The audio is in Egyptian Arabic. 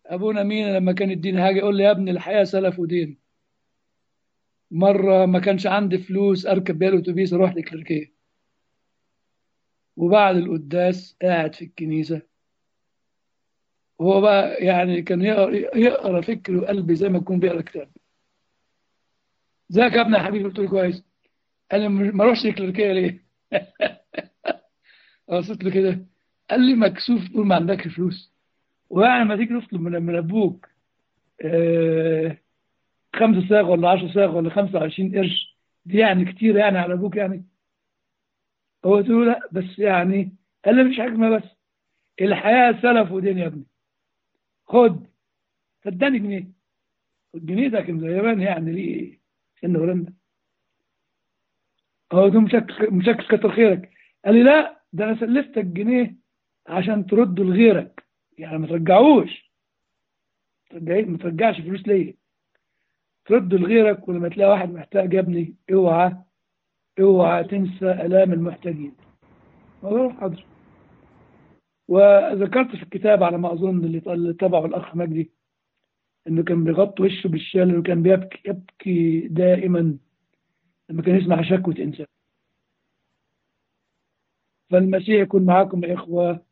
ابونا مين لما كان يديني حاجه يقول لي يا ابني الحياه سلف ودين مره ما كانش عندي فلوس اركب بيها الاتوبيس اروح لكليركيه وبعد القداس قاعد في الكنيسه وهو بقى يعني كان يقرا يقرا فكري وقلبي زي ما يكون بيقرا كتاب ازيك يا ابني يا حبيبي قلت له كويس قال لي ما اروحش الكليركيه ليه؟ بصيت له كده قال لي مكسوف تقول ما عندكش فلوس ويعني ما تيجي تطلب من من ابوك آه، خمسة صاغ ولا 10 صاغ ولا 25 قرش دي يعني كتير يعني على ابوك يعني هو قلت له لا بس يعني قال لي مش حكمه بس الحياه سلف ودين يا ابني خد فاداني جنيه الجنيه ده كان زمان يعني ليه سن ورنة هو ده مشكل مشكل كتر خيرك قال لي لا ده انا سلفتك جنيه عشان ترده لغيرك يعني ما ترجعوش ترجعي- ما ترجعش فلوس ليا ترده لغيرك ولما تلاقي واحد محتاج يا ابني اوعى اوعى تنسى الام المحتاجين والله حاضر وذكرت في الكتاب على ما اظن اللي اللي تبعه الاخ مجدي انه كان بيغطي وشه بالشال وكان بيبكي يبكي دائما لما كان يسمع شكوى انسان فالمسيح يكون معاكم يا اخوه